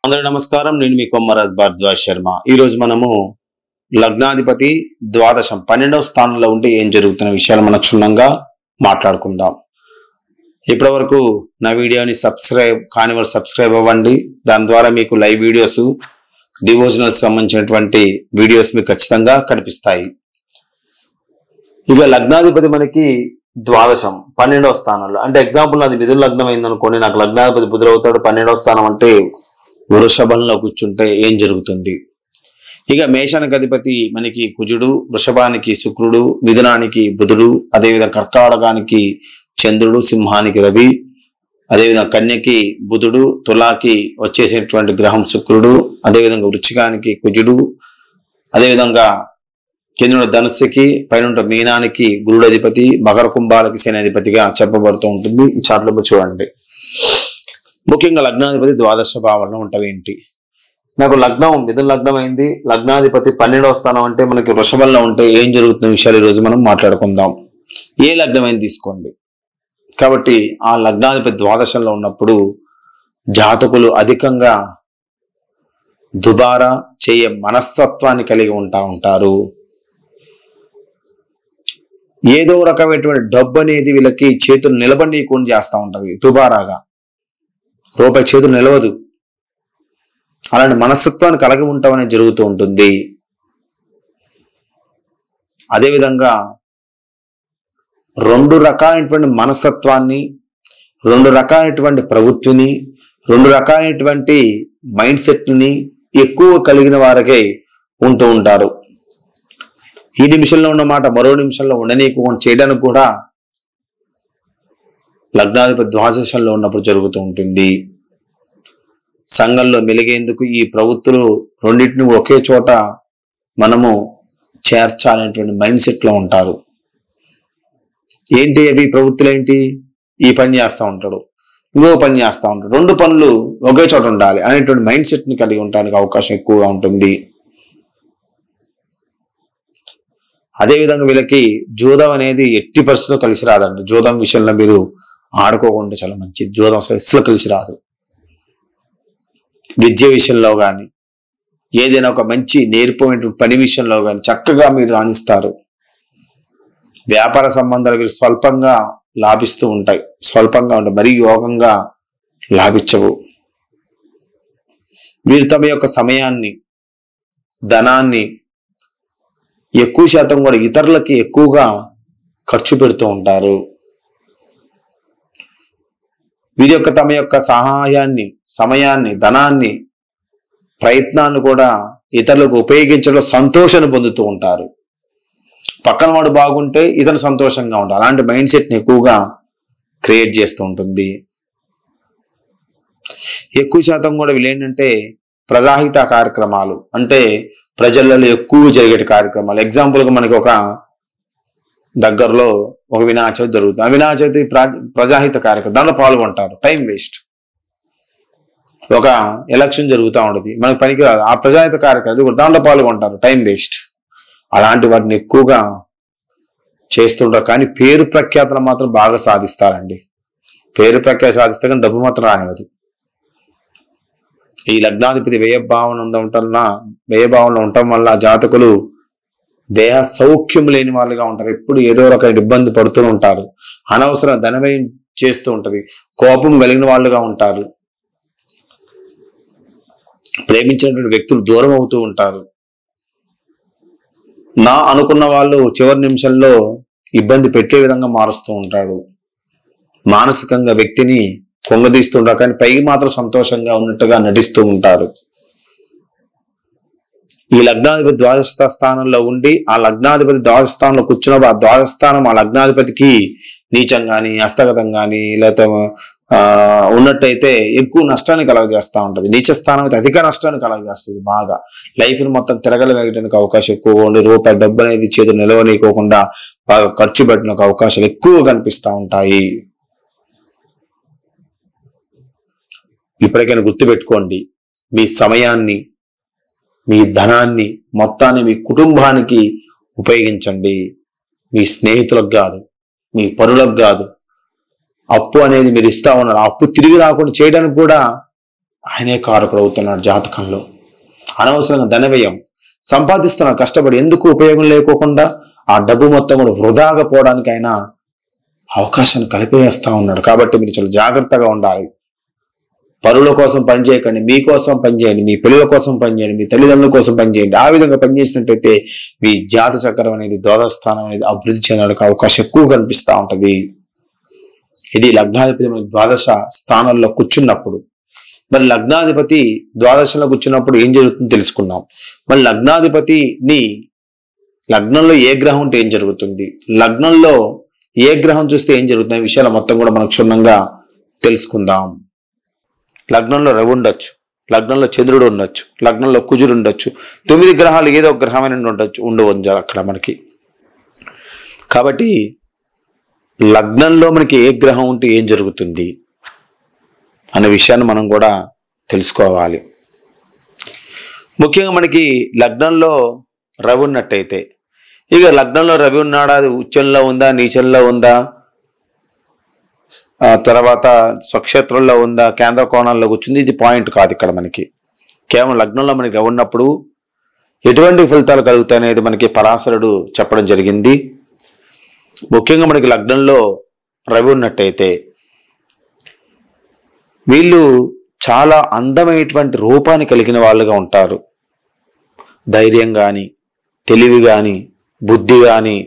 అందరూ నమస్కారం నేను మీ కొమ్మరాజ్ భారద్వాజ్ శర్మ ఈ రోజు మనము లగ్నాధిపతి ద్వాదశం పన్నెండవ స్థానంలో ఉంటే ఏం జరుగుతున్న విషయాలు మనం క్షుణ్ణంగా మాట్లాడుకుందాం ఇప్పటి వరకు నా వీడియోని సబ్స్క్రైబ్ కాని వారు సబ్స్క్రైబ్ అవ్వండి దాని ద్వారా మీకు లైవ్ వీడియోస్ డివోజనల్స్ సంబంధించినటువంటి వీడియోస్ మీకు ఖచ్చితంగా కనిపిస్తాయి ఇక లగ్నాధిపతి మనకి ద్వాదశం పన్నెండవ స్థానంలో అంటే ఎగ్జాంపుల్ అది మిథున లగ్నం అయిందనుకోండి నాకు లగ్నాధిపతి బుధుడవుతాడు పన్నెండవ స్థానం అంటే వృషభంలో కూర్చుంటే ఏం జరుగుతుంది ఇక మేషానికి అధిపతి మనకి కుజుడు వృషభానికి శుక్రుడు మిథునానికి బుధుడు అదేవిధంగా కర్కాటకానికి చంద్రుడు సింహానికి రవి అదేవిధంగా కన్యకి బుధుడు తులాకి వచ్చేసేటువంటి గ్రహం శుక్రుడు అదేవిధంగా వృచ్చికానికి కుజుడు అదేవిధంగా కింద ధనుస్సుకి పైన మీనానికి గురుడు అధిపతి మకర కుంభాలకి శని అధిపతిగా చెప్పబడుతూ ఉంటుంది ఈ చాట్లో చూడండి ముఖ్యంగా లగ్నాధిపతి ద్వాదశ భావంలో ఉంటావేంటి నాకు లగ్నం మిథున లగ్నం అయింది లగ్నాధిపతి పన్నెండవ స్థానం అంటే మనకి వృషభంలో ఉంటే ఏం జరుగుతున్న విషయాలు ఈరోజు మనం మాట్లాడుకుందాం ఏ లగ్నమైంది తీసుకోండి కాబట్టి ఆ లగ్నాధిపతి ద్వాదశంలో ఉన్నప్పుడు జాతకులు అధికంగా దుబారా చేయ మనస్తత్వాన్ని కలిగి ఉంటా ఉంటారు ఏదో రకమైనటువంటి డబ్బు అనేది వీళ్ళకి చేతులు నిలబడనీయకుండా చేస్తూ ఉంటది దుబారాగా రూపాయి చేతులు నిలవదు అలాంటి మనస్తత్వాన్ని కలిగి ఉండటం అనేది జరుగుతూ ఉంటుంది అదేవిధంగా రెండు రకాలైనటువంటి మనస్తత్వాన్ని రెండు రకాలైనటువంటి ప్రవృత్తిని రెండు రకాలైనటువంటి మైండ్ సెట్ని ఎక్కువ కలిగిన వారికే ఉంటూ ఉంటారు ఈ నిమిషంలో ఉన్న మాట మరో నిమిషంలో ఉండనీయకుండా చేయడానికి కూడా లగ్నాధిపతి ద్వాదశంలో ఉన్నప్పుడు జరుగుతూ ఉంటుంది సంఘంలో మెలిగేందుకు ఈ ప్రవృత్తులు రెండింటిని ఒకే చోట మనము చేర్చాలనేటువంటి మైండ్ సెట్ లో ఉంటారు ఏంటి అవి ప్రవృత్తులు ఏంటి ఈ పని చేస్తూ ఉంటాడు ఇంకో పని చేస్తూ ఉంటాడు రెండు పనులు ఒకే చోట ఉండాలి అనేటువంటి మైండ్ సెట్ ని కలిగి ఉండడానికి అవకాశం ఎక్కువగా ఉంటుంది అదేవిధంగా వీళ్ళకి జూదం అనేది ఎట్టి పరిస్థితుల్లో కలిసి రాదండి జూదం విషయంలో మీరు ఆడుకోకుండా చాలా మంచిది జూదం అసలు అసలు కలిసి రాదు విద్య విషయంలో కానీ ఏదైనా ఒక మంచి నేర్పమైనటువంటి పని విషయంలో కానీ చక్కగా మీరు రాణిస్తారు వ్యాపార సంబంధాలు వీరు స్వల్పంగా లాభిస్తూ ఉంటాయి స్వల్పంగా ఉంటాయి మరీ యోగంగా లాభించవు వీరు తమ యొక్క సమయాన్ని ధనాన్ని ఎక్కువ శాతం కూడా ఇతరులకి ఎక్కువగా ఖర్చు పెడుతూ ఉంటారు వీరి యొక్క తమ యొక్క సహాయాన్ని సమయాన్ని ధనాన్ని ప్రయత్నాన్ని కూడా ఇతరులకు ఉపయోగించడంలో సంతోషాన్ని పొందుతూ ఉంటారు పక్కన వాడు బాగుంటే ఇతను సంతోషంగా ఉంటారు అలాంటి మైండ్ సెట్ ని ఎక్కువగా క్రియేట్ చేస్తూ ఉంటుంది ఎక్కువ శాతం కూడా వీళ్ళు ఏంటంటే ప్రజాహిత కార్యక్రమాలు అంటే ప్రజలలో ఎక్కువ జరిగే కార్యక్రమాలు ఎగ్జాంపుల్ గా మనకి ఒక దగ్గరలో ఒక వినాయక చవితి జరుగుతుంది ఆ వినాయక చవితి ప్రా- ప్రజాహిత కార్యక్రమం దాంట్లో పాల్గొంటారు టైం వేస్ట్ ఒక ఎలక్షన్ జరుగుతూ ఉంటుంది మనకి పనికి రాదు ఆ ప్రజాహిత కార్యక్రమం అది కూడా దాంట్లో పాల్గొంటారు టైం వేస్ట్ అలాంటి వాటిని ఎక్కువగా చేస్తుంటారు కానీ పేరు ప్రఖ్యాతలు మాత్రం బాగా సాధిస్తారండి పేరు ప్రఖ్యాత సాధిస్తే కానీ డబ్బు మాత్రం రానివ్వదు ఈ లగ్నాధిపతి వ్యయభావన ఉండటం వ్యయభావంలో ఉండటం వల్ల జాతకులు దేహ సౌఖ్యం లేని వాళ్ళుగా ఉంటారు ఎప్పుడు ఏదో రకమైన ఇబ్బంది పడుతూ ఉంటారు అనవసరం ధనవ్యయం చేస్తూ ఉంటది కోపం కలిగిన వాళ్ళుగా ఉంటారు ప్రేమించినటువంటి వ్యక్తులు దూరం అవుతూ ఉంటారు నా అనుకున్న వాళ్ళు చివరి నిమిషంలో ఇబ్బంది పెట్టే విధంగా మారుస్తూ ఉంటాడు మానసికంగా వ్యక్తిని కొంగదీస్తూ ఉంటారు కానీ పైకి మాత్రం సంతోషంగా ఉన్నట్టుగా నటిస్తూ ఉంటారు ఈ లగ్నాధిపతి ద్వాదశ స్థానంలో ఉండి ఆ లగ్నాధిపతి ద్వాదశ స్థానంలో కూర్చున్నప్పుడు ఆ ద్వాదశ స్థానం ఆ లగ్నాధిపతికి నీచం గాని హస్తగతం గాని లేకపోతే ఆ ఉన్నట్టయితే ఎక్కువ నష్టాన్ని కలగజేస్తా ఉంటది నీచ స్థానం అయితే అధిక నష్టాన్ని కలగజేస్తుంది బాగా లైఫ్ ని మొత్తం తిరగలి వేయడానికి అవకాశం ఎక్కువగా ఉండి రూపాయి డబ్బు అనేది చేతులు నిలవనీయకోకుండా బాగా ఖర్చు పెట్టడానికి అవకాశాలు ఎక్కువ కనిపిస్తా ఉంటాయి ఇప్పటికైనా గుర్తుపెట్టుకోండి మీ సమయాన్ని మీ ధనాన్ని మొత్తాన్ని మీ కుటుంబానికి ఉపయోగించండి మీ స్నేహితులకు కాదు మీ పనులకు కాదు అప్పు అనేది మీరు ఇస్తా ఉన్నారు ఆ అప్పు తిరిగి రాకుండా చేయడానికి కూడా ఆయనే కారకుడు అవుతున్నాడు జాతకంలో అనవసరంగా ధన వ్యయం సంపాదిస్తున్నాడు కష్టపడి ఎందుకు ఉపయోగం లేకోకుండా ఆ డబ్బు మొత్తం కూడా వృధాగా పోవడానికి ఆయన అవకాశాన్ని కలిపేస్తా ఉన్నాడు కాబట్టి మీరు చాలా జాగ్రత్తగా ఉండాలి పరుల కోసం పనిచేయకండి మీకోసం పనిచేయండి మీ పిల్లల కోసం పనిచేయండి మీ తల్లిదండ్రుల కోసం పనిచేయండి ఆ విధంగా పనిచేసినట్టయితే మీ జాత చక్రం అనేది ద్వాదస్థానం అనేది అభివృద్ధి చెందడానికి అవకాశం ఎక్కువ కనిపిస్తూ ఉంటది ఇది లగ్నాధిపతి మనకి ద్వాదశ స్థానంలో కూర్చున్నప్పుడు మరి లగ్నాధిపతి ద్వాదశలో కూర్చున్నప్పుడు ఏం జరుగుతుందో తెలుసుకుందాం మరి లగ్నాధిపతిని లగ్నంలో ఏ గ్రహం ఉంటే ఏం జరుగుతుంది లగ్నంలో ఏ గ్రహం చూస్తే ఏం జరుగుతుంది ఈ విషయాలు మొత్తం కూడా మనం క్షుణ్ణంగా తెలుసుకుందాం లగ్నంలో రవి ఉండొచ్చు లగ్నంలో చంద్రుడు ఉండొచ్చు లగ్నంలో కుజుడు ఉండొచ్చు తొమ్మిది గ్రహాలు ఏదో ఒక గ్రహమైన ఉండొచ్చు ఉండవచ్చు అక్కడ మనకి కాబట్టి లగ్నంలో మనకి ఏ గ్రహం ఉంటే ఏం జరుగుతుంది అనే విషయాన్ని మనం కూడా తెలుసుకోవాలి ముఖ్యంగా మనకి లగ్నంలో రవి ఉన్నట్టయితే ఇక లగ్నంలో రవి ఉన్నాడా అది ఉచ్చంలో ఉందా నీచంలో ఉందా ఆ తర్వాత స్వక్షేత్రంలో ఉందా కేంద్ర కోణాల్లో కూర్చుంది ఇది పాయింట్ కాదు ఇక్కడ మనకి కేవలం లగ్నంలో మనకి రవి ఉన్నప్పుడు ఎటువంటి ఫలితాలు కలుగుతాయి అనేది మనకి పరాశరుడు చెప్పడం జరిగింది ముఖ్యంగా మనకి లగ్నంలో రవి ఉన్నట్టయితే వీళ్ళు చాలా అందమైనటువంటి రూపాన్ని కలిగిన వాళ్ళుగా ఉంటారు ధైర్యం కానీ తెలివి కానీ బుద్ధి కానీ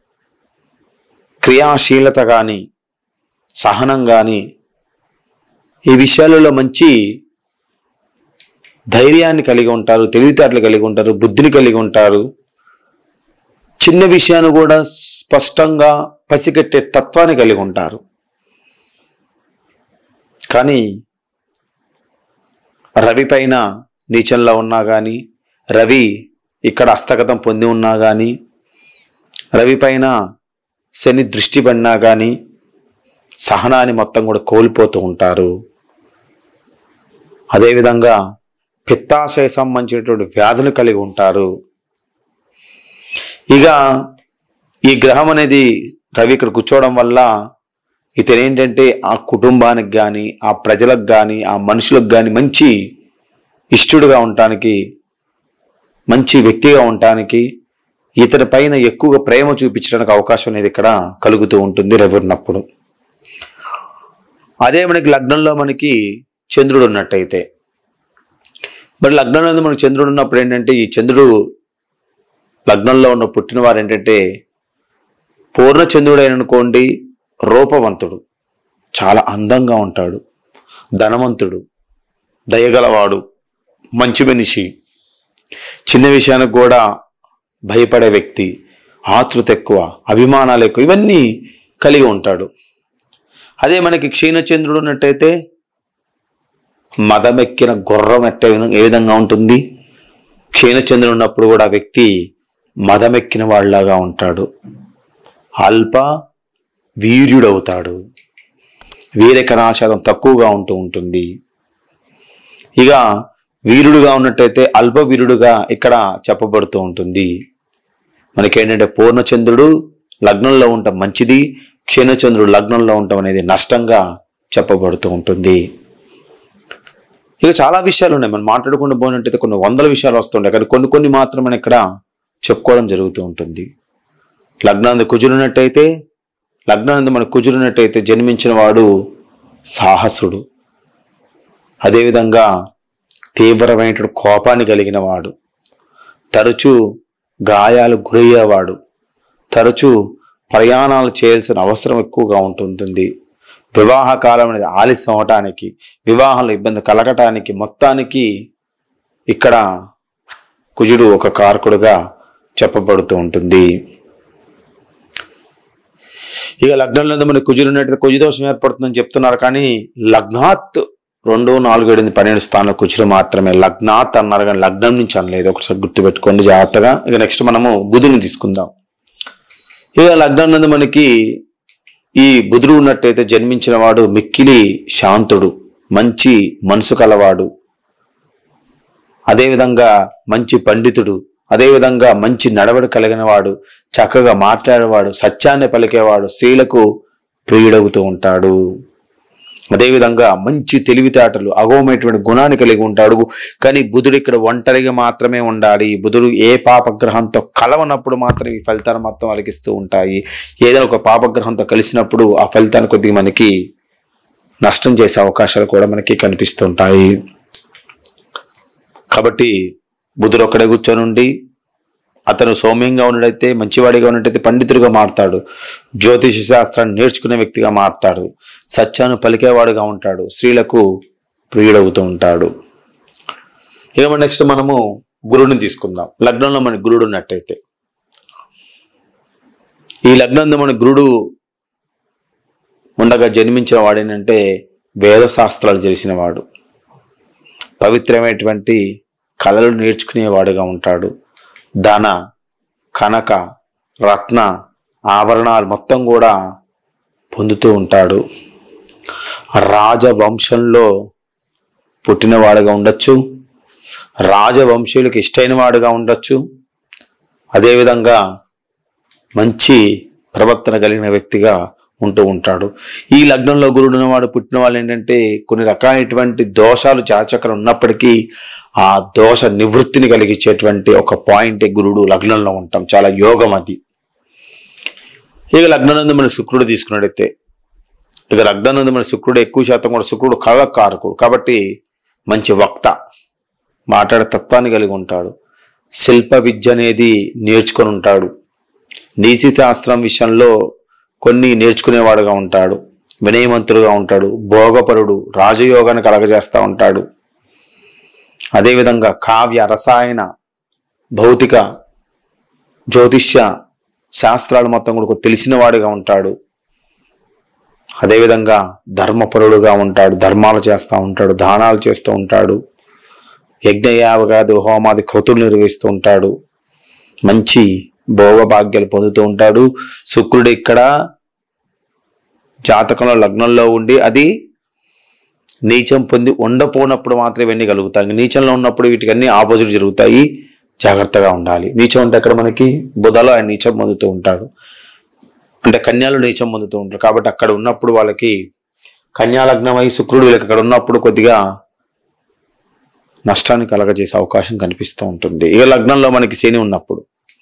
క్రియాశీలత కానీ సహనం కానీ ఈ విషయాలలో మంచి ధైర్యాన్ని కలిగి ఉంటారు తెలివితేటలు కలిగి ఉంటారు బుద్ధిని కలిగి ఉంటారు చిన్న విషయాన్ని కూడా స్పష్టంగా పసిగట్టే తత్వాన్ని కలిగి ఉంటారు కానీ రవి పైన నీచంలో ఉన్నా కానీ రవి ఇక్కడ హస్తగతం పొంది ఉన్నా కానీ రవి పైన శని దృష్టి పడినా కానీ సహనాన్ని మొత్తం కూడా కోల్పోతూ ఉంటారు అదేవిధంగా పిత్తాశయ సంబంధించినటువంటి వ్యాధులు కలిగి ఉంటారు ఇక ఈ గ్రహం అనేది రవి ఇక్కడ కూర్చోవడం వల్ల ఇతను ఏంటంటే ఆ కుటుంబానికి కానీ ఆ ప్రజలకు కానీ ఆ మనుషులకు కానీ మంచి ఇష్టడుగా ఉండటానికి మంచి వ్యక్తిగా ఉండటానికి ఇతని పైన ఎక్కువగా ప్రేమ చూపించడానికి అవకాశం అనేది ఇక్కడ కలుగుతూ ఉంటుంది రవి ఉన్నప్పుడు అదే మనకి లగ్నంలో మనకి చంద్రుడు ఉన్నట్టయితే మరి లగ్నంలో మనకి చంద్రుడు ఉన్నప్పుడు ఏంటంటే ఈ చంద్రుడు లగ్నంలో ఉన్న పుట్టిన వారు ఏంటంటే పూర్ణ చంద్రుడైన అనుకోండి రూపవంతుడు చాలా అందంగా ఉంటాడు ధనవంతుడు దయగలవాడు మంచి మనిషి చిన్న విషయానికి కూడా భయపడే వ్యక్తి ఆతృత ఎక్కువ అభిమానాలు ఎక్కువ ఇవన్నీ కలిగి ఉంటాడు అదే మనకి క్షీణచంద్రుడు ఉన్నట్టయితే మదమెక్కిన గుర్రం ఎట్టే విధంగా ఏ విధంగా ఉంటుంది క్షీణచంద్రుడు ఉన్నప్పుడు కూడా ఆ వ్యక్తి మదమెక్కిన వాళ్ళలాగా ఉంటాడు అల్ప వీర్యుడవుతాడు వీరకణాశాతం తక్కువగా ఉంటూ ఉంటుంది ఇక వీరుడుగా ఉన్నట్టయితే అల్ప వీరుడుగా ఇక్కడ చెప్పబడుతూ ఉంటుంది మనకేంటంటే పూర్ణచంద్రుడు లగ్నంలో ఉండటం మంచిది క్షీణచంద్రుడు లగ్నంలో ఉండటం అనేది నష్టంగా చెప్పబడుతూ ఉంటుంది ఇక చాలా విషయాలు ఉన్నాయి మనం మాట్లాడుకుంటూ పోయినట్టయితే కొన్ని వందల విషయాలు వస్తుంటాయి కానీ కొన్ని కొన్ని మాత్రం మనం ఇక్కడ చెప్పుకోవడం జరుగుతూ ఉంటుంది లగ్నాంది కుజురున్నట్టయితే లగ్నాంది మనకు కుజురున్నట్టయితే జన్మించిన వాడు సాహసుడు అదేవిధంగా తీవ్రమైన కోపాన్ని కలిగిన వాడు తరచూ గాయాలు గురయ్యేవాడు తరచూ ప్రయాణాలు చేయాల్సిన అవసరం ఎక్కువగా ఉంటుంటుంది వివాహ కాలం అనేది ఆలస్యం అవటానికి వివాహంలో ఇబ్బంది కలగటానికి మొత్తానికి ఇక్కడ కుజుడు ఒక కారకుడుగా చెప్పబడుతూ ఉంటుంది ఇక లగ్నంలో మనకి కుజుడు ఉన్నట్టు కుజు దోషం ఏర్పడుతుందని చెప్తున్నారు కానీ లగ్నాత్ రెండు నాలుగు ఏడు ఎనిమిది, పన్నెండు స్థానంలో కుజుడు మాత్రమే లగ్నాత్ అన్నారు కానీ లగ్నం నుంచి అనలేదు ఒకసారి గుర్తుపెట్టుకోండి జాగ్రత్తగా ఇక నెక్స్ట్ మనము బుధుని తీసుకుందాం ఇక లగ్నం నందు మనకి ఈ బుధుడు ఉన్నట్టయితే జన్మించిన వాడు మిక్కిలి శాంతుడు మంచి మనసు కలవాడు అదేవిధంగా మంచి పండితుడు అదేవిధంగా మంచి నడవడి కలిగిన వాడు చక్కగా మాట్లాడేవాడు సత్యాన్ని పలికేవాడు స్త్రీలకు ప్రియుడవుతూ ఉంటాడు అదేవిధంగా మంచి తెలివితేటలు అగోమైనటువంటి గుణాన్ని కలిగి ఉంటాడు కానీ బుధుడు ఇక్కడ ఒంటరిగా మాత్రమే ఉండాలి బుధుడు ఏ పాపగ్రహంతో కలవనప్పుడు మాత్రం ఈ ఫలితాన్ని మొత్తం అలిగిస్తూ ఉంటాయి ఏదైనా ఒక పాపగ్రహంతో కలిసినప్పుడు ఆ ఫలితాన్ని కొద్దిగా మనకి నష్టం చేసే అవకాశాలు కూడా మనకి కనిపిస్తుంటాయి కాబట్టి బుధుడు ఒక్కడే కూర్చొని ఉండి అతను సౌమ్యంగా ఉన్నట్టయితే మంచివాడిగా ఉన్నట్టయితే పండితుడిగా మారతాడు జ్యోతిష శాస్త్రాన్ని నేర్చుకునే వ్యక్తిగా మారతాడు సత్యాన్ని పలికేవాడుగా ఉంటాడు స్త్రీలకు ప్రియుడవుతూ ఉంటాడు ఇక నెక్స్ట్ మనము గురుడిని తీసుకుందాం లగ్నంలో మన గురుడు ఉన్నట్టయితే ఈ లగ్నంలో మన గురుడు ఉండగా జన్మించిన వాడేనంటే వేద శాస్త్రాలు తెలిసిన వాడు పవిత్రమైనటువంటి కళలు నేర్చుకునేవాడుగా ఉంటాడు ధన కనక రత్న ఆభరణాలు మొత్తం కూడా పొందుతూ ఉంటాడు రాజవంశంలో పుట్టినవాడుగా ఉండొచ్చు రాజవంశీయులకు ఇష్టైన వాడుగా ఉండొచ్చు అదేవిధంగా మంచి ప్రవర్తన కలిగిన వ్యక్తిగా ఉంటూ ఉంటాడు ఈ లగ్నంలో గురుడు ఉన్నవాడు పుట్టిన వాళ్ళు ఏంటంటే కొన్ని రకాలైనటువంటి దోషాలు చాచకర ఉన్నప్పటికీ ఆ దోష నివృత్తిని కలిగించేటువంటి ఒక పాయింట్ గురుడు లగ్నంలో ఉంటాం చాలా యోగం అది ఇక లగ్నంలో మన శుక్రుడు తీసుకున్నట్టయితే ఇక లగ్నంలో మన శుక్రుడు ఎక్కువ శాతం కూడా శుక్రుడు కళకారకుడు కాబట్టి మంచి వక్త మాట్లాడే తత్వాన్ని కలిగి ఉంటాడు శిల్ప విద్య అనేది నేర్చుకొని ఉంటాడు నీతి శాస్త్రం విషయంలో కొన్ని నేర్చుకునేవాడుగా ఉంటాడు వినయవంతుడుగా ఉంటాడు భోగపరుడు రాజయోగాన్ని కలగజేస్తూ ఉంటాడు అదేవిధంగా కావ్య రసాయన భౌతిక జ్యోతిష్య శాస్త్రాలు మొత్తం కూడా తెలిసిన వాడిగా ఉంటాడు అదేవిధంగా ధర్మపరుడుగా ఉంటాడు ధర్మాలు చేస్తూ ఉంటాడు దానాలు చేస్తూ ఉంటాడు యజ్ఞయావగాది హోమాది క్రతులు నిర్వహిస్తూ ఉంటాడు మంచి భోగభాగ్యాలు పొందుతూ ఉంటాడు శుక్రుడు ఇక్కడ జాతకంలో లగ్నంలో ఉండి అది నీచం పొంది ఉండపోనప్పుడు మాత్రమే ఇవన్నీ కలుగుతాయి నీచంలో ఉన్నప్పుడు వీటికి అన్ని ఆపోజిట్ జరుగుతాయి జాగ్రత్తగా ఉండాలి నీచం అంటే అక్కడ మనకి బుధలో ఆయన నీచం పొందుతూ ఉంటాడు అంటే కన్యాలు నీచం పొందుతూ ఉంటారు కాబట్టి అక్కడ ఉన్నప్పుడు వాళ్ళకి కన్యా లగ్నమై శుక్రుడు వీళ్ళకి అక్కడ ఉన్నప్పుడు కొద్దిగా నష్టాన్ని కలగజేసే అవకాశం కనిపిస్తూ ఉంటుంది ఇక లగ్నంలో మనకి శని ఉన్నప్పుడు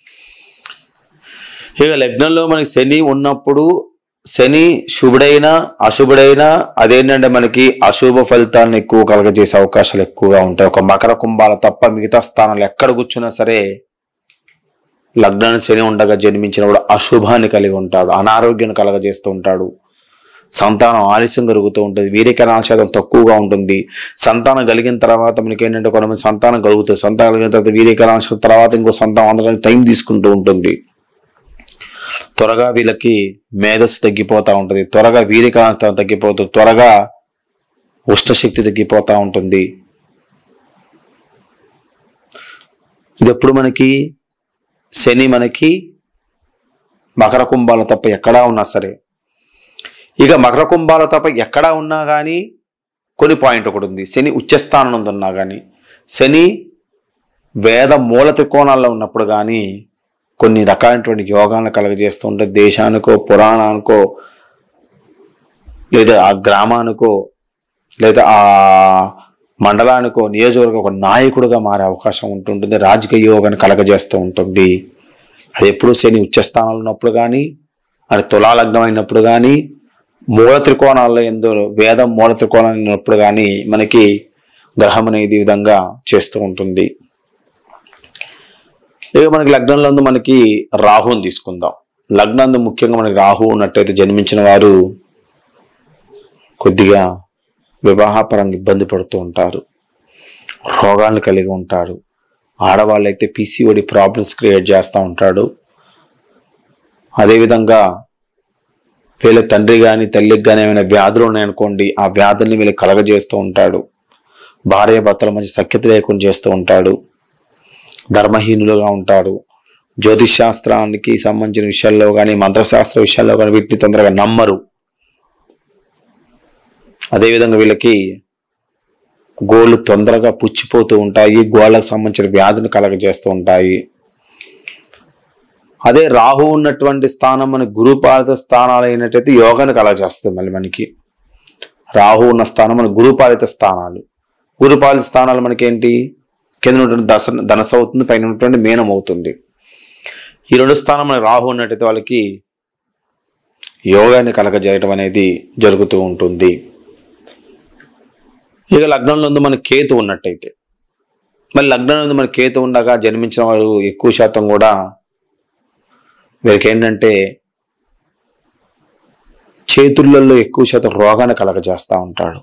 ఇక లగ్నంలో మనకి శని ఉన్నప్పుడు శని శుభుడైనా అశుభుడైనా అదేంటంటే మనకి అశుభ ఫలితాలను ఎక్కువ కలగజేసే అవకాశాలు ఎక్కువగా ఉంటాయి ఒక మకర కుంభాల తప్ప మిగతా స్థానాలు ఎక్కడ కూర్చున్నా సరే లగ్నాన్ని శని ఉండగా జన్మించినప్పుడు అశుభాన్ని కలిగి ఉంటాడు అనారోగ్యాన్ని కలగజేస్తూ ఉంటాడు సంతానం ఆలస్యం కలుగుతూ ఉంటుంది వీరికరణ శాతం తక్కువగా ఉంటుంది సంతానం కలిగిన తర్వాత మనకి ఏంటంటే కొంతమంది సంతానం కలుగుతుంది సంతానం కలిగిన తర్వాత వీరికరణ శాతం తర్వాత ఇంకో సంతానం అందడానికి టైం తీసుకుంటూ ఉంటుంది త్వరగా వీళ్ళకి మేధస్సు తగ్గిపోతూ ఉంటుంది త్వరగా వీరికరణ తగ్గిపోతుంది త్వరగా ఉష్ణశక్తి తగ్గిపోతూ ఉంటుంది ఇది ఎప్పుడు మనకి శని మనకి మకర కుంభాలు తప్ప ఎక్కడా ఉన్నా సరే ఇక మకర కుంభాలు తప్ప ఎక్కడా ఉన్నా కానీ కొన్ని పాయింట్ ఒకటి ఉంది శని ఉచ్చస్థానం ఉంది ఉన్నా కానీ శని వేద మూల త్రికోణాల్లో ఉన్నప్పుడు కానీ కొన్ని రకాలైనటువంటి యోగాలను కలగజేస్తూ ఉంటే దేశానికో పురాణానికో లేదా ఆ గ్రామానికో లేదా ఆ మండలానికో నియోజకవర్గం ఒక నాయకుడిగా మారే అవకాశం ఉంటుంటుంది రాజకీయ యోగాన్ని కలగజేస్తూ ఉంటుంది అది ఎప్పుడు శని ఉచ్చస్థానంలో ఉన్నప్పుడు కానీ అది తులాలగ్నం అయినప్పుడు కానీ మూల త్రికోణాల్లో ఎందు వేదం మూల త్రికోణాలు ఉన్నప్పుడు కానీ మనకి గ్రహం అనేది ఈ విధంగా చేస్తూ ఉంటుంది ఇక మనకి లగ్నంలో ఉంది మనకి రాహుని తీసుకుందాం లగ్నంలో ముఖ్యంగా మనకి రాహు ఉన్నట్టయితే జన్మించిన వారు కొద్దిగా వివాహపరంగా ఇబ్బంది పడుతూ ఉంటారు రోగాలను కలిగి ఉంటారు ఆడవాళ్ళు అయితే పీసీఓడి ప్రాబ్లమ్స్ క్రియేట్ చేస్తూ ఉంటాడు అదేవిధంగా వీళ్ళ తండ్రి కానీ తల్లికి కానీ ఏమైనా వ్యాధులు ఉన్నాయనుకోండి ఆ వ్యాధుల్ని వీళ్ళు కలగజేస్తూ ఉంటాడు భార్య భర్తల మధ్య సఖ్యత లేకుండా చేస్తూ ఉంటాడు ధర్మహీనులుగా ఉంటాడు జ్యోతిష్ శాస్త్రానికి సంబంధించిన విషయాల్లో కానీ మంత్రశాస్త్ర విషయాల్లో కానీ వీటిని తొందరగా నమ్మరు అదేవిధంగా వీళ్ళకి గోళ్ళు తొందరగా పుచ్చిపోతూ ఉంటాయి గోళ్ళకు సంబంధించిన వ్యాధిని కలగజేస్తూ ఉంటాయి అదే రాహు ఉన్నటువంటి స్థానం మన గురుపాద స్థానాలు అయినట్టయితే యోగాన్ని కలగజేస్తుంది మళ్ళీ మనకి రాహు ఉన్న స్థానం మన గురుపాలిత స్థానాలు గురుపాలిత స్థానాలు మనకేంటి కింద ఉన్నటువంటి దశ ధనస అవుతుంది పైన ఉన్నటువంటి మీనం అవుతుంది ఈ రెండు స్థానం మన రాహు ఉన్నట్టయితే వాళ్ళకి యోగాన్ని కలగజేయడం అనేది జరుగుతూ ఉంటుంది ఇక లగ్నంలో ఉంది మన కేతు ఉన్నట్టయితే మరి లగ్నంలో ఉంది మన కేతు ఉండగా జన్మించిన వారు ఎక్కువ శాతం కూడా వీరికి ఏంటంటే చేతులలో ఎక్కువ శాతం రోగాన్ని కలగజేస్తూ ఉంటాడు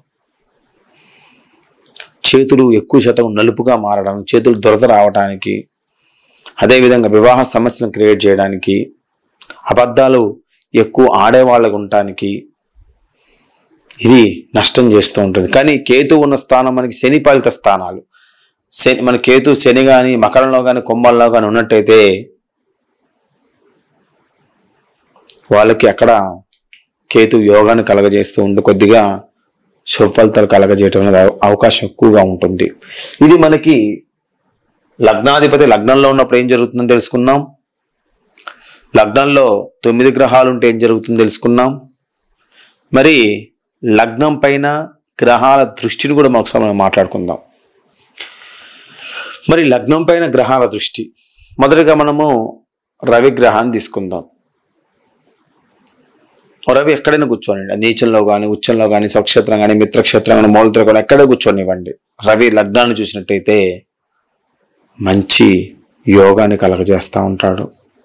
చేతులు ఎక్కువ శాతం నలుపుగా మారడం చేతులు దురద రావడానికి అదేవిధంగా వివాహ సమస్యలను క్రియేట్ చేయడానికి అబద్ధాలు ఎక్కువ ఆడేవాళ్ళకు ఉండటానికి ఇది నష్టం చేస్తూ ఉంటుంది కానీ కేతు ఉన్న స్థానం మనకి శని పాలిత స్థానాలు శని మన కేతు శని కానీ మకరంలో కానీ కుంభంలో కానీ ఉన్నట్టయితే వాళ్ళకి అక్కడ కేతు యోగాన్ని కలగజేస్తూ ఉండి కొద్దిగా శుభ ఫలితాలు కలగజేయటం అనేది అవ- అవకాశం ఎక్కువగా ఉంటుంది ఇది మనకి లగ్నాధిపతి లగ్నంలో ఉన్నప్పుడు ఏం జరుగుతుందని తెలుసుకున్నాం లగ్నంలో తొమ్మిది గ్రహాలు ఉంటే ఏం జరుగుతుందో తెలుసుకున్నాం మరి లగ్నం పైన గ్రహాల దృష్టిని కూడా ఒకసారి మనం మాట్లాడుకుందాం మరి లగ్నం పైన గ్రహాల దృష్టి మొదటగా మనము రవి గ్రహాన్ని తీసుకుందాం రవి ఎక్కడైనా కూర్చోనండి నీచంలో కానీ ఉచ్చంలో కానీ స్వక్షేత్రం కానీ మిత్రక్షేత్రం కానీ మూలత్రం కానీ ఎక్కడే కూర్చోనివ్వండి రవి లగ్నాన్ని చూసినట్టయితే మంచి యోగాన్ని కలగజేస్తూ ఉంటాడు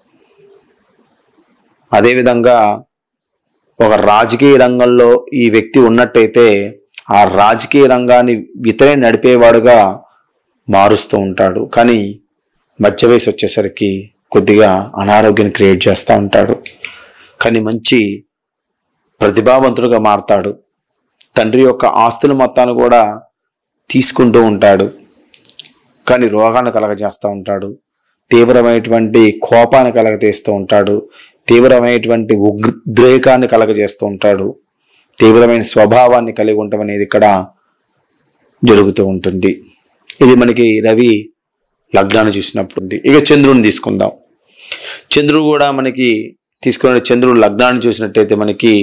అదేవిధంగా ఒక రాజకీయ రంగంలో ఈ వ్యక్తి ఉన్నట్టయితే ఆ రాజకీయ రంగాన్ని ఇతరే నడిపేవాడుగా మారుస్తూ ఉంటాడు కానీ మధ్య వయసు వచ్చేసరికి కొద్దిగా అనారోగ్యాన్ని క్రియేట్ చేస్తూ ఉంటాడు కానీ మంచి ప్రతిభావంతుడుగా మారతాడు తండ్రి యొక్క ఆస్తుల మొత్తాన్ని కూడా తీసుకుంటూ ఉంటాడు కానీ రోగాన్ని కలగజేస్తూ ఉంటాడు తీవ్రమైనటువంటి కోపాన్ని కలగజేస్తూ ఉంటాడు తీవ్రమైనటువంటి ఉద్రేకాన్ని కలగజేస్తూ ఉంటాడు తీవ్రమైన స్వభావాన్ని కలిగి ఉండటం అనేది ఇక్కడ జరుగుతూ ఉంటుంది ఇది మనకి రవి లగ్నాన్ని చూసినప్పుడు ఉంది ఇక చంద్రుని తీసుకుందాం చంద్రుడు కూడా మనకి తీసుకున్న చంద్రుడు లగ్నాన్ని చూసినట్టయితే మనకి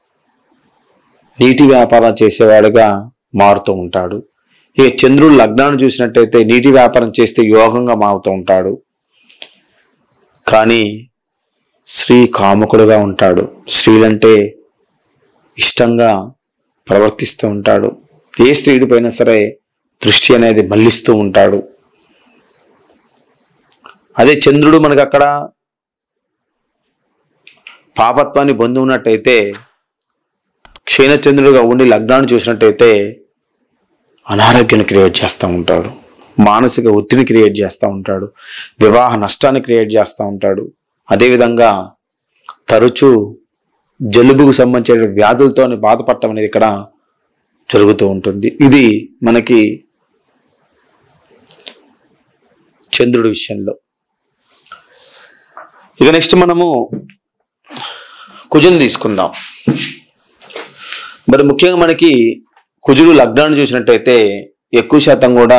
నీటి వ్యాపారం చేసేవాడుగా మారుతూ ఉంటాడు ఇక చంద్రుడు లగ్నాన్ని చూసినట్టయితే నీటి వ్యాపారం చేస్తే యోగంగా మారుతూ ఉంటాడు కానీ స్త్రీ కాముకుడుగా ఉంటాడు స్త్రీలంటే ఇష్టంగా ప్రవర్తిస్తూ ఉంటాడు ఏ స్త్రీడి పైన సరే దృష్టి అనేది మళ్ళిస్తూ ఉంటాడు అదే చంద్రుడు మనకు అక్కడ పాపత్వాన్ని పొంది ఉన్నట్టయితే క్షీణచంద్రుడుగా ఉండి లగ్నాన్ని చూసినట్టయితే అనారోగ్యాన్ని క్రియేట్ చేస్తూ ఉంటాడు మానసిక ఒత్తిడి క్రియేట్ చేస్తూ ఉంటాడు వివాహ నష్టాన్ని క్రియేట్ చేస్తూ ఉంటాడు అదేవిధంగా తరచూ జలుబుకు సంబంధించిన వ్యాధులతో బాధపడటం అనేది ఇక్కడ జరుగుతూ ఉంటుంది ఇది మనకి చంద్రుడి విషయంలో ఇక నెక్స్ట్ మనము కుజుని తీసుకుందాం మరి ముఖ్యంగా మనకి కుజుడు లగ్నాన్ని చూసినట్టయితే ఎక్కువ శాతం కూడా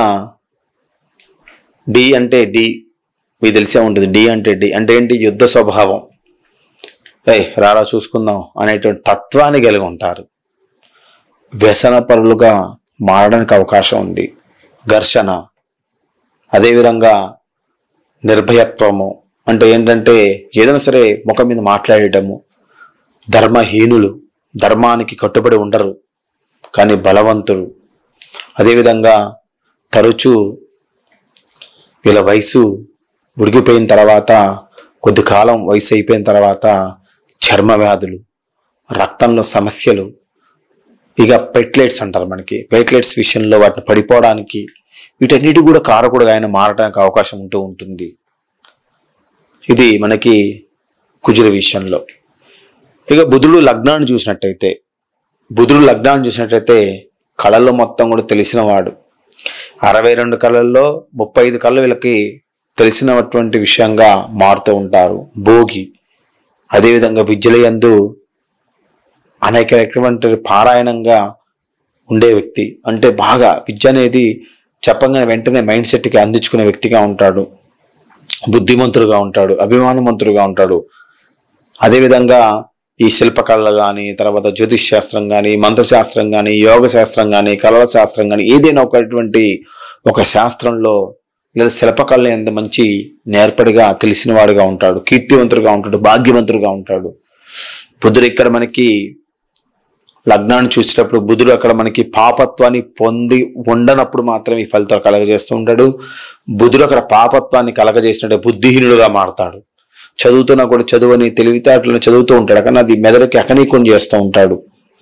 డి అంటే డి మీకు తెలిసే ఉంటుంది డి అంటే డి అంటే ఏంటి యుద్ధ స్వభావం ఏయ్ రారా చూసుకుందాం అనేటువంటి తత్వాన్ని కలిగి ఉంటారు వ్యసన పరులుగా మారడానికి అవకాశం ఉంది ఘర్షణ అదేవిధంగా నిర్భయత్వము అంటే ఏంటంటే ఏదైనా సరే ముఖం మీద మాట్లాడటము ధర్మహీనులు ధర్మానికి కట్టుబడి ఉండరు కానీ బలవంతుడు అదేవిధంగా తరచూ వీళ్ళ వయసు ఉడికిపోయిన తర్వాత కొద్ది కాలం వయసు అయిపోయిన తర్వాత చర్మ వ్యాధులు రక్తంలో సమస్యలు ఇక పెట్లెట్స్ అంటారు మనకి పెట్లెట్స్ విషయంలో వాటిని పడిపోవడానికి వీటన్నిటి కూడా కారకుడుగా ఆయన మారడానికి అవకాశం ఉంటూ ఉంటుంది ఇది మనకి కుజుల విషయంలో ఇక బుధుడు లగ్నాన్ని చూసినట్టయితే బుధుడు లగ్నాన్ని చూసినట్టయితే కళల్లో మొత్తం కూడా తెలిసినవాడు అరవై రెండు కళల్లో ముప్పై ఐదు కళ్ళు వీళ్ళకి తెలిసినటువంటి విషయంగా మారుతూ ఉంటారు భోగి అదేవిధంగా విద్యలయందు అనేక రకమైన పారాయణంగా ఉండే వ్యక్తి అంటే బాగా విద్య అనేది చెప్పగానే వెంటనే మైండ్ సెట్కి అందించుకునే వ్యక్తిగా ఉంటాడు బుద్ధిమంతుడుగా ఉంటాడు అభిమానవంతుడుగా ఉంటాడు అదేవిధంగా ఈ శిల్పకళలు కానీ తర్వాత జ్యోతిష్ శాస్త్రం కానీ మంత్రశాస్త్రం కానీ యోగ శాస్త్రం కానీ కళల శాస్త్రం కానీ ఏదైనా ఒకటువంటి ఒక శాస్త్రంలో లేదా శిల్పకళ ఎంత మంచి నేర్పడిగా తెలిసిన వాడుగా ఉంటాడు కీర్తివంతుడుగా ఉంటాడు భాగ్యవంతుడుగా ఉంటాడు బుధుడు ఇక్కడ మనకి లగ్నాన్ని చూసేటప్పుడు బుధుడు అక్కడ మనకి పాపత్వాన్ని పొంది ఉండనప్పుడు మాత్రం ఈ ఫలితాలు కలగజేస్తూ ఉంటాడు బుధుడు అక్కడ పాపత్వాన్ని కలగజేసినట్టే బుద్ధిహీనుడుగా మారతాడు చదువుతున్నా కూడా చదువుని తెలివితేటలను చదువుతూ ఉంటాడు కానీ అది మెదడుకి అకనీకం చేస్తూ ఉంటాడు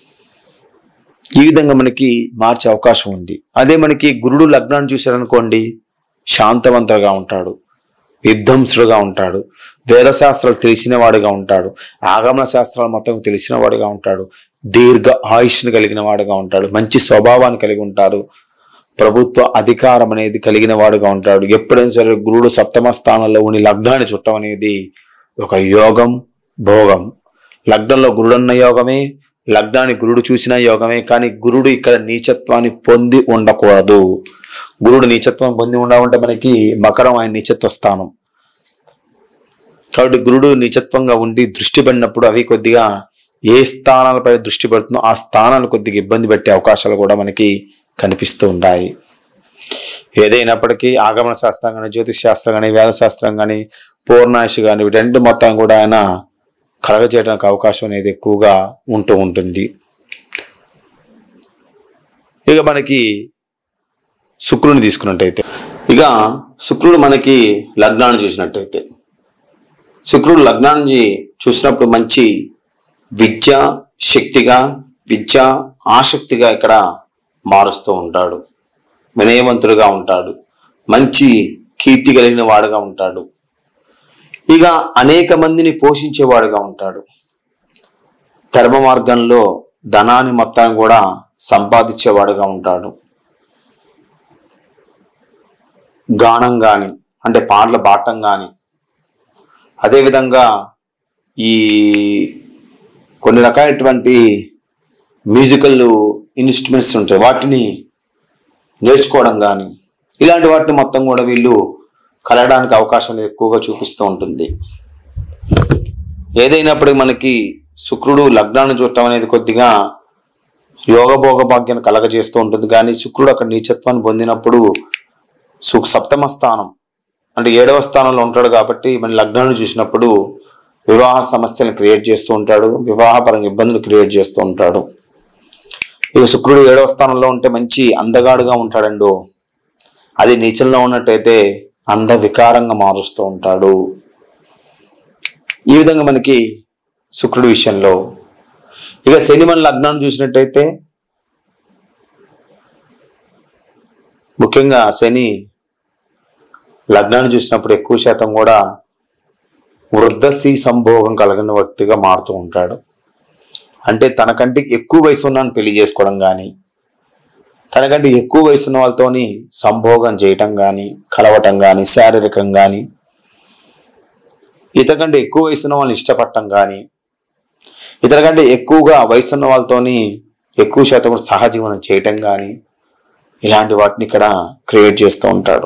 ఈ విధంగా మనకి మార్చే అవకాశం ఉంది అదే మనకి గురుడు లగ్నాన్ని చూశారనుకోండి శాంతవంతుడుగా ఉంటాడు విధ్వంసుడుగా ఉంటాడు వేదశాస్త్రాలు తెలిసిన వాడిగా ఉంటాడు ఆగమన శాస్త్రాలు మొత్తం తెలిసిన వాడిగా ఉంటాడు దీర్ఘ ఆయుష్ను కలిగిన వాడుగా ఉంటాడు మంచి స్వభావాన్ని కలిగి ఉంటారు ప్రభుత్వ అధికారం అనేది కలిగిన వాడుగా ఉంటాడు ఎప్పుడైనా సరే గురుడు సప్తమ స్థానంలో ఉండి లగ్నాన్ని చుట్టం అనేది ఒక యోగం భోగం లగ్నంలో గురుడన్న యోగమే లగ్నాన్ని గురుడు చూసిన యోగమే కానీ గురుడు ఇక్కడ నీచత్వాన్ని పొంది ఉండకూడదు గురుడు నీచత్వం పొంది ఉండాలంటే మనకి మకరం ఆయన నీచత్వ స్థానం కాబట్టి గురుడు నీచత్వంగా ఉండి దృష్టి పడినప్పుడు అవి కొద్దిగా ఏ స్థానాలపై దృష్టి పెడుతుందో ఆ స్థానాలు కొద్దిగా ఇబ్బంది పెట్టే అవకాశాలు కూడా మనకి కనిపిస్తూ ఉంటాయి ఏదైనప్పటికీ ఆగమన శాస్త్రం కానీ జ్యోతిష్ శాస్త్రం కానీ వేద శాస్త్రం కానీ పూర్ణాయుషి కానీ వీటన్నిటి మొత్తం కూడా ఆయన కలగజేయడానికి అవకాశం అనేది ఎక్కువగా ఉంటూ ఉంటుంది ఇక మనకి శుక్రుని తీసుకున్నట్టయితే ఇక శుక్రుడు మనకి లగ్నాన్ని చూసినట్టయితే శుక్రుడు లగ్నాన్ని చూసినప్పుడు మంచి విద్య శక్తిగా విద్య ఆసక్తిగా ఇక్కడ మారుస్తూ ఉంటాడు వినయవంతుడుగా ఉంటాడు మంచి కీర్తి కలిగిన వాడుగా ఉంటాడు ఇక అనేక మందిని పోషించేవాడుగా ఉంటాడు ధర్మ మార్గంలో ధనాన్ని మొత్తం కూడా సంపాదించేవాడుగా ఉంటాడు గానం గాని అంటే పాటల బాటం గాని అదేవిధంగా ఈ కొన్ని రకాలైనటువంటి మ్యూజికల్ ఇన్స్ట్రుమెంట్స్ ఉంటాయి వాటిని నేర్చుకోవడం కానీ ఇలాంటి వాటిని మొత్తం కూడా వీళ్ళు కలగడానికి అవకాశం అనేది ఎక్కువగా చూపిస్తూ ఉంటుంది ఏదైనప్పటికీ మనకి శుక్రుడు లగ్నాన్ని చూడటం అనేది కొద్దిగా యోగ భోగ భాగ్యాన్ని కలగజేస్తూ ఉంటుంది కానీ శుక్రుడు అక్కడ నీచత్వాన్ని పొందినప్పుడు సుఖ సప్తమ స్థానం అంటే ఏడవ స్థానంలో ఉంటాడు కాబట్టి మన లగ్నాన్ని చూసినప్పుడు వివాహ సమస్యలను క్రియేట్ చేస్తూ ఉంటాడు వివాహపరంగా ఇబ్బందులు క్రియేట్ చేస్తూ ఉంటాడు ఇక శుక్రుడు ఏడవ స్థానంలో ఉంటే మంచి అందగాడుగా ఉంటాడండు అది నీచంలో ఉన్నట్టయితే అంద వికారంగా మారుస్తూ ఉంటాడు ఈ విధంగా మనకి శుక్రుడి విషయంలో ఇక శని మన లగ్నాన్ని చూసినట్టయితే ముఖ్యంగా శని లగ్నాన్ని చూసినప్పుడు ఎక్కువ శాతం కూడా వృద్ధశ్రీ సంభోగం కలిగిన వ్యక్తిగా మారుతూ ఉంటాడు అంటే తనకంటే ఎక్కువ వయసు ఉన్నాను పెళ్లి చేసుకోవడం కానీ తనకంటే ఎక్కువ వయసు ఉన్న వాళ్ళతోని సంభోగం చేయటం కానీ కలవటం కానీ శారీరకం కానీ ఇతకంటే ఎక్కువ వయసు ఉన్న వాళ్ళని ఇష్టపడటం కానీ ఇతరకంటే ఎక్కువగా వయసు ఉన్న వాళ్ళతోని ఎక్కువ శాతం కూడా సహజీవనం చేయటం కానీ ఇలాంటి వాటిని ఇక్కడ క్రియేట్ చేస్తూ ఉంటాడు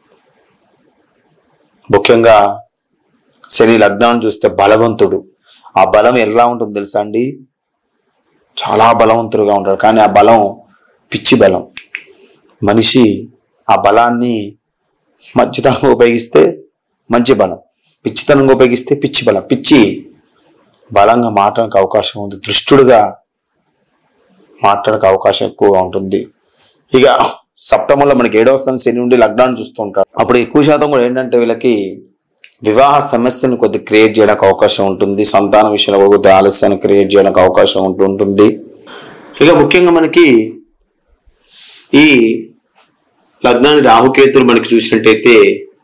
ముఖ్యంగా శని లగ్నాన్ని చూస్తే బలవంతుడు ఆ బలం ఎలా ఉంటుంది తెలుసా అండి చాలా బలవంతుడుగా ఉంటాడు కానీ ఆ బలం పిచ్చి బలం మనిషి ఆ బలాన్ని మంచితనంగా ఉపయోగిస్తే మంచి బలం పిచ్చితనంగా ఉపయోగిస్తే పిచ్చి బలం పిచ్చి బలంగా మాట్లాడడానికి అవకాశం ఉంది దృష్టుడుగా మాట్లాడడానికి అవకాశం ఎక్కువగా ఉంటుంది ఇక సప్తమంలో మనకి ఏడవ స్థానం శని నుండి లగ్నాన్ని చూస్తూ ఉంటారు అప్పుడు ఎక్కువ శాతం కూడా ఏంటంటే వీళ్ళకి వివాహ సమస్యను కొద్ది క్రియేట్ చేయడానికి అవకాశం ఉంటుంది సంతాన విషయంలో కూడా కొద్ది ఆలస్యాన్ని క్రియేట్ చేయడానికి అవకాశం ఉంటుంటుంది ఇక ముఖ్యంగా మనకి ఈ లగ్నాన్ని రాహుకేతులు మనకి చూసినట్టయితే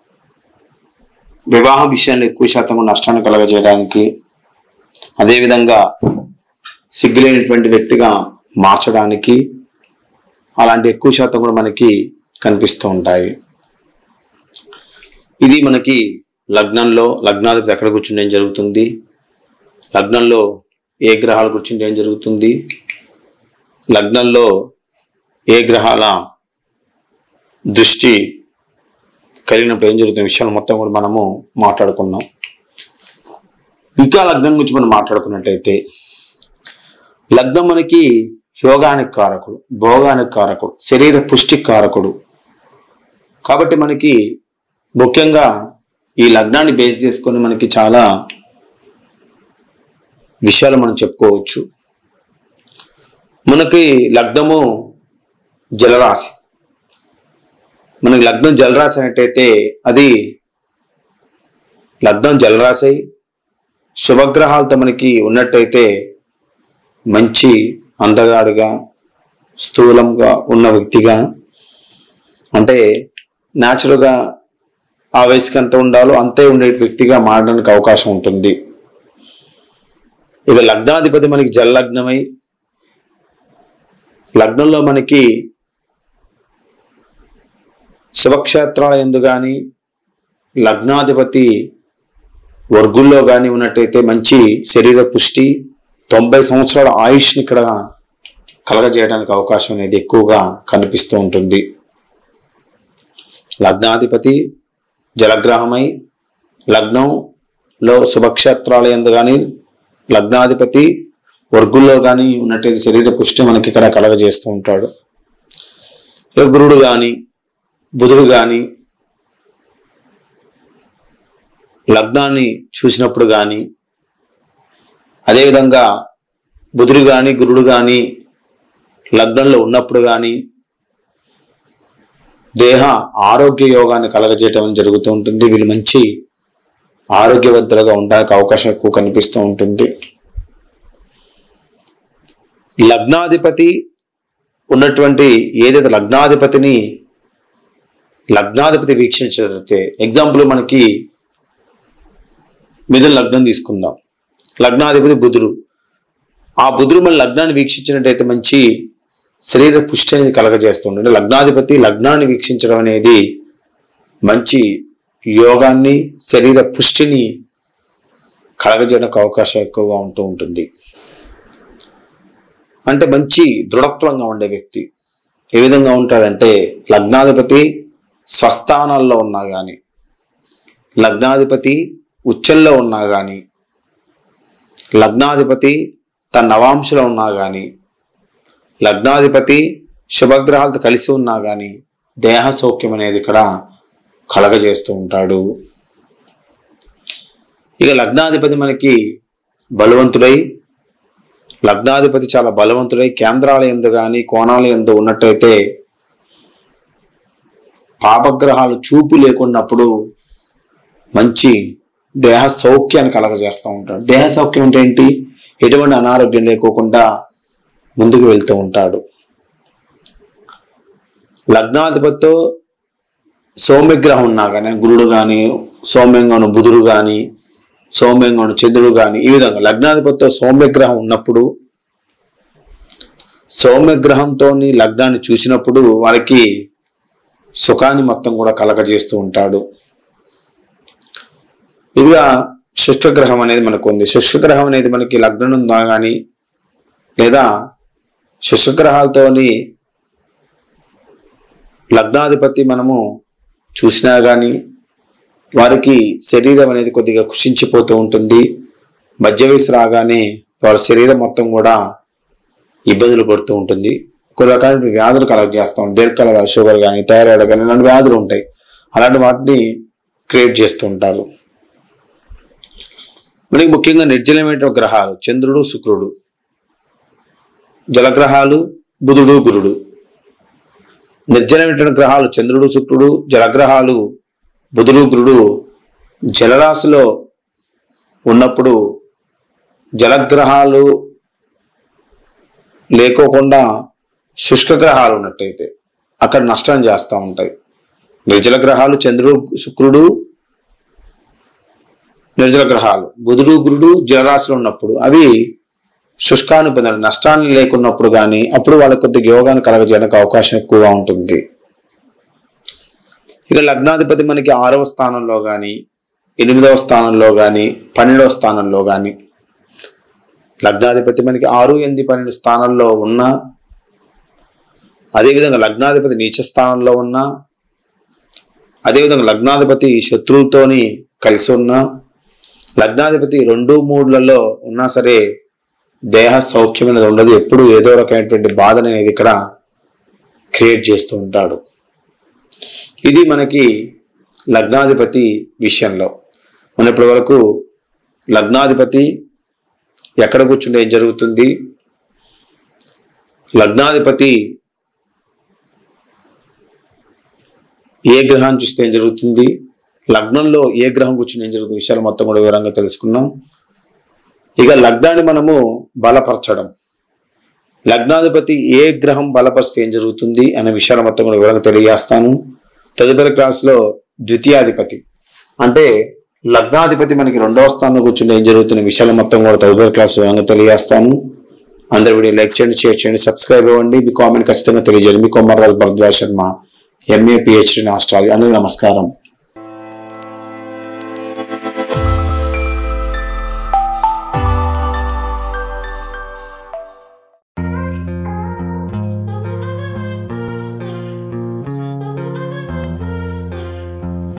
వివాహ విషయాన్ని ఎక్కువ శాతం నష్టాన్ని కలగజేయడానికి అదేవిధంగా సిగ్గులేనటువంటి వ్యక్తిగా మార్చడానికి అలాంటి ఎక్కువ శాతం కూడా మనకి కనిపిస్తూ ఉంటాయి ఇది మనకి లగ్నంలో లగ్నాధిపతి ఎక్కడ కూర్చుంటే ఏం జరుగుతుంది లగ్నంలో ఏ గ్రహాలు కూర్చుంటే ఏం జరుగుతుంది లగ్నంలో ఏ గ్రహాల దృష్టి కలిగినప్పుడు ఏం జరుగుతున్న విషయాలు మొత్తం కూడా మనము మాట్లాడుకున్నాం ఇంకా లగ్నం గురించి మనం మాట్లాడుకున్నట్టయితే లగ్నం మనకి యోగానికి కారకుడు భోగానికి కారకుడు శరీర పుష్టికి కారకుడు కాబట్టి మనకి ముఖ్యంగా ఈ లగ్నాన్ని బేస్ చేసుకొని మనకి చాలా విషయాలు మనం చెప్పుకోవచ్చు మనకి లగ్నము జలరాశి మనకి లగ్నం జలరాశి అనేటైతే అది లగ్నం జలరాశి శుభగ్రహాలతో మనకి ఉన్నట్టయితే మంచి అందగాడుగా స్థూలంగా ఉన్న వ్యక్తిగా అంటే న్యాచురల్గా ఆ వయసుకి ఎంత ఉండాలో అంతే ఉండే వ్యక్తిగా మారడానికి అవకాశం ఉంటుంది ఇక లగ్నాధిపతి మనకి జలలగ్నమై లగ్నంలో మనకి శుభక్షేత్రాల ఎందు కానీ లగ్నాధిపతి వర్గుల్లో కానీ ఉన్నట్టయితే మంచి శరీర పుష్టి తొంభై సంవత్సరాల ఆయుష్ని ఇక్కడ కలగజేయడానికి అవకాశం అనేది ఎక్కువగా కనిపిస్తూ ఉంటుంది లగ్నాధిపతి జలగ్రహమై లగ్నంలో శుభక్షేత్రాల ఎందు కానీ లగ్నాధిపతి వర్గుల్లో కానీ ఉన్నట్టయితే శరీర పుష్టి మనకి ఇక్కడ కలగజేస్తూ ఉంటాడు ఇక గురుడు కానీ బుధుడు కానీ లగ్నాన్ని చూసినప్పుడు కానీ అదేవిధంగా బుధుడు కానీ గురుడు కానీ లగ్నంలో ఉన్నప్పుడు కానీ దేహ ఆరోగ్య యోగాన్ని కలగజేయటం జరుగుతూ ఉంటుంది వీళ్ళు మంచి ఆరోగ్యవంతులుగా ఉండడానికి అవకాశం ఎక్కువ కనిపిస్తూ ఉంటుంది లగ్నాధిపతి ఉన్నటువంటి ఏదైతే లగ్నాధిపతిని లగ్నాధిపతి వీక్షించినట్లయితే ఎగ్జాంపుల్ మనకి మిథున లగ్నం తీసుకుందాం లగ్నాధిపతి బుధుడు ఆ బుధుడు మన లగ్నాన్ని వీక్షించినట్టయితే మంచి శరీర పుష్టి అనేది కలగజేస్తుంది అంటే లగ్నాధిపతి లగ్నాన్ని వీక్షించడం అనేది మంచి యోగాన్ని శరీర పుష్టిని కలగజేయడానికి అవకాశం ఎక్కువగా ఉంటూ ఉంటుంది అంటే మంచి దృఢత్వంగా ఉండే వ్యక్తి ఏ విధంగా ఉంటాడంటే లగ్నాధిపతి స్వస్థానాల్లో ఉన్నా కానీ లగ్నాధిపతి ఉచ్చల్లో ఉన్నా కానీ లగ్నాధిపతి తన నవాంశలో ఉన్నా కానీ లగ్నాధిపతి శుభగ్రహాలతో కలిసి ఉన్నా కానీ దేహ సౌఖ్యం అనేది ఇక్కడ కలగజేస్తూ ఉంటాడు ఇక లగ్నాధిపతి మనకి బలవంతుడై లగ్నాధిపతి చాలా బలవంతుడై కేంద్రాల ఎందు కానీ కోణాల ఎందు ఉన్నట్టయితే పాపగ్రహాలు చూపు లేకున్నప్పుడు మంచి దేహ సౌఖ్యాన్ని కలగజేస్తూ ఉంటాడు దేహ సౌఖ్యం అంటే ఏంటి ఎటువంటి అనారోగ్యం లేకోకుండా ముందుకు వెళ్తూ ఉంటాడు లగ్నాధిపతితో సౌమ్యగ్రహం ఉన్నా కానీ గురుడు కానీ సౌమ్యంగాను బుధుడు కానీ సౌమ్యంగాను చంద్రుడు కానీ ఈ విధంగా లగ్నాధిపతితో సౌమ్యగ్రహం ఉన్నప్పుడు సౌమ్యగ్రహంతో లగ్నాన్ని చూసినప్పుడు వారికి సుఖాన్ని మొత్తం కూడా కలగజేస్తూ ఉంటాడు ఇదిగా శుష్కగ్రహం అనేది మనకు ఉంది శుష్కగ్రహం అనేది మనకి లగ్నం ఉందా కానీ లేదా శుష్కగ్రహాలతోని లగ్నాధిపతి మనము చూసినా కానీ వారికి శరీరం అనేది కొద్దిగా కుషించిపోతూ ఉంటుంది మధ్య వయసు రాగానే వారి శరీరం మొత్తం కూడా ఇబ్బందులు పడుతూ ఉంటుంది కొన్ని రకాల వ్యాధులు కలెక్ట్ చేస్తాం దీర్ఘకాల షుగర్ కానీ థైరాయిడ్ కానీ ఇలాంటి వ్యాధులు ఉంటాయి అలాంటి వాటిని క్రియేట్ చేస్తూ ఉంటారు మనకి ముఖ్యంగా నిర్జలమైన గ్రహాలు చంద్రుడు శుక్రుడు జలగ్రహాలు బుధుడు గురుడు నిర్జలమైన గ్రహాలు చంద్రుడు శుక్రుడు జలగ్రహాలు బుధుడు గురుడు జలరాశిలో ఉన్నప్పుడు జలగ్రహాలు లేకోకుండా శుష్క గ్రహాలు ఉన్నట్టయితే అక్కడ నష్టం చేస్తూ ఉంటాయి నిర్జల గ్రహాలు చంద్రుడు శుక్రుడు నిర్జల గ్రహాలు బుధుడు గురుడు జలరాశిలో ఉన్నప్పుడు అవి శుష్కానుబంధాలు నష్టాన్ని లేకున్నప్పుడు కానీ అప్పుడు వాళ్ళకి కొద్దిగా యోగాన్ని కలగజేయడానికి అవకాశం ఎక్కువగా ఉంటుంది ఇక లగ్నాధిపతి మనకి ఆరవ స్థానంలో కానీ ఎనిమిదవ స్థానంలో కానీ పన్నెండవ స్థానంలో కానీ లగ్నాధిపతి మనకి ఆరు ఎనిమిది పన్నెండు స్థానాల్లో ఉన్నా అదేవిధంగా లగ్నాధిపతి నీచ స్థానంలో ఉన్నా అదేవిధంగా లగ్నాధిపతి శత్రువులతోని కలిసి ఉన్నా లగ్నాధిపతి రెండు మూడులలో ఉన్నా సరే దేహ సౌఖ్యం అనేది ఉండదు ఎప్పుడు ఏదో రకమైనటువంటి బాధ అనేది ఇక్కడ క్రియేట్ చేస్తూ ఉంటాడు ఇది మనకి లగ్నాధిపతి విషయంలో మన ఇప్పటి వరకు లగ్నాధిపతి ఎక్కడ కూర్చుంటే ఏం జరుగుతుంది లగ్నాధిపతి ఏ గ్రహాన్ని చూస్తే ఏం జరుగుతుంది లగ్నంలో ఏ గ్రహం కూర్చుని ఏం జరుగుతుంది విషయాలు మొత్తం కూడా వివరంగా తెలుసుకున్నాం ఇక లగ్నాన్ని మనము బలపరచడం లగ్నాధిపతి ఏ గ్రహం బలపరిస్తే ఏం జరుగుతుంది అనే విషయాలు మొత్తం కూడా వివరంగా తెలియజేస్తాను తదుపరి క్లాస్లో ద్వితీయాధిపతి అంటే లగ్నాధిపతి మనకి రెండవ స్థానంలో కూర్చుని ఏం జరుగుతున్న విషయాలు మొత్తం కూడా తదుపరి క్లాస్ వివరంగా తెలియజేస్తాను అందరి వీడియో లైక్ చేయండి షేర్ చేయండి సబ్స్క్రైబ్ అవ్వండి మీ కామెంట్ ఖచ్చితంగా తెలియజేయండి మీ Kommarraju Bharadwaj Sharma MA PhD astrology అందరికీ నమస్కారం